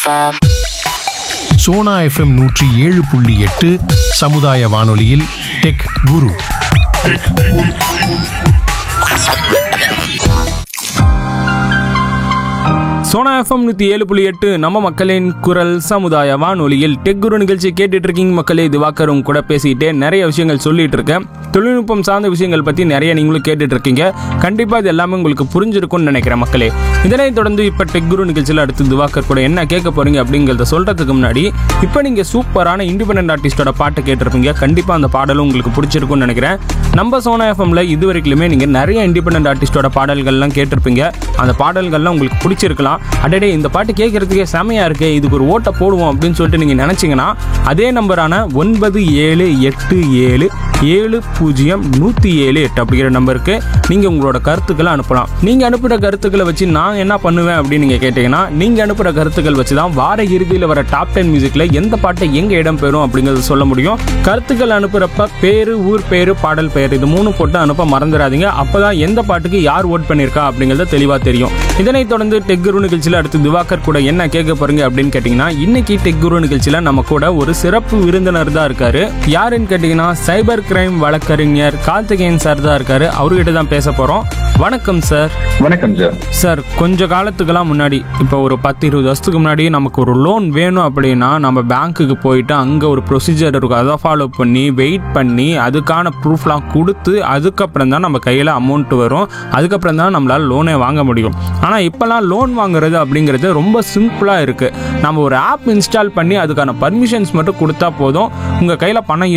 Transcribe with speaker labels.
Speaker 1: FM.
Speaker 2: Sona FM நூற்றி ஏழு புள்ளி எட்டு சமுதாய வானொலியில் டெக் குரு
Speaker 3: சோனா எஃப்எம் நூற்றி ஏழு புள்ளி எட்டு நம்ம மக்களின் குரல் சமுதாய வானொலியில் டெக் குரு நிகழ்ச்சி கேட்டுட்டு இருக்கீங்க மக்களே திவாகர் உங்க கூட பேசிக்கிட்டே நிறைய விஷயங்கள் சொல்லிட்டு இருக்கேன் தொழில்நுட்பம் சார்ந்த விஷயங்கள் பற்றி நிறைய நீங்களும் கேட்டுட்டு இருக்கீங்க கண்டிப்பாக இது எல்லாமே உங்களுக்கு புரிஞ்சிருக்கும்னு நினைக்கிறேன் மக்களே இதனைத் தொடர்ந்து இப்போ டெக் குரு நிகழ்ச்சியில் அடுத்து திவாகர் கூட என்ன கேட்க போறீங்க அப்படிங்கிறத சொல்றதுக்கு முன்னாடி இப்போ நீங்கள் சூப்பரான இண்டிபெண்டன்ட் ஆர்டிஸ்டோட பாட்டு கேட்டிருப்பீங்க கண்டிப்பாக அந்த பாடலும் உங்களுக்கு பிடிச்சிருக்கும்னு நினைக்கிறேன் நம்ம சோனா எஃப்எம்ல இது வரைக்குமே நீங்கள் நிறைய இண்டிபெண்டன்ட் ஆர்டிஸ்டோட பாடல்கள்லாம் கேட்டிருப்பீங்க அந்த பாடல்கள்லாம் உங்களுக்கு பிடிச்சிருக்கலாம் அடடே இந்த பாட்டு கேட்கறதுக்கே செமையா இருக்கு இதுக்கு ஒரு ஓட்டை போடுவோம் அப்படின்னு சொல்லிட்டு நீங்கள் நினச்சிங்கன்னா அதே நம்பரான ஒன்பது ஏழு எட்டு ஏழு ஏழு பூஜ்ஜியம் நூற்றி ஏழு எட்டு அப்படிங்கிற நம்பருக்கு நீங்கள் உங்களோட கருத்துக்களை அனுப்பலாம் நீங்கள் அனுப்புகிற கருத்துக்களை வச்சு நான் என்ன பண்ணுவேன் அப்படின்னு நீங்கள் கேட்டிங்கன்னா நீங்கள் அனுப்புகிற கருத்துக்கள் வச்சு தான் வார இறுதியில் வர டாப் டென் மியூசிக்கில் எந்த பாட்டை எங்கே இடம் பெறும் அப்படிங்கிறத சொல்ல முடியும் கருத்துக்கள் அனுப்புகிறப்ப பேர் ஊர் பேர் பாடல் பெயர் இது மூணு போட்டு அனுப்ப மறந்துடாதீங்க அப்போ தான் எந்த பாட்டுக்கு யார் ஓட் பண்ணியிருக்கா அப்படிங்கிறது தெளிவாக தெரியும் இதனைத் தொடர்ந்து டெக் குரு நிகழ்ச்சியில் அடுத்து திவாகர் கூட என்ன கேட்க போறீங்க அப்படின்னு கேட்டிங்கன்னா இன்னைக்கு டெக் குரு நிகழ்ச்சியில் நம்ம கூட ஒரு சிறப்பு விருந்தினர் தான் இருக்காரு யாருன்னு கேட்டிங்கன்னா சைபர் கிரைம் வழக்கறிஞர் கார்த்திகேயன் சார் தான் இருக்காரு அவர்கிட்ட தான் பேச போகிறோம் வணக்கம் சார்
Speaker 4: வணக்கம் சார்
Speaker 3: சார் கொஞ்ச காலத்துக்கெல்லாம் முன்னாடி இப்போ ஒரு பத்து இருபது வருஷத்துக்கு முன்னாடி நமக்கு ஒரு லோன் வேணும் அப்படின்னா நம்ம பேங்க்குக்கு போயிட்டு அங்கே ஒரு ப்ரொசீஜர் இருக்கும் அதை ஃபாலோ பண்ணி வெயிட் பண்ணி அதுக்கான ப்ரூஃப்லாம் கொடுத்து அதுக்கப்புறம் தான் நம்ம கையில் அமௌண்ட் வரும் அதுக்கப்புறம் தான் நம்மளால் லோனே வாங்க முடியும் ஆனால் இப்போல்லாம் லோன் வாங்குறது அப்படிங்கிறது ரொம்ப சிம்பிளாக இருக்குது நம்ம ஒரு ஆப் இன்ஸ்டால் பண்ணி அதுக்கான பர்மிஷன்ஸ் மட்டும் கொடுத்தா போதும் உங்கள் கையில் பணம்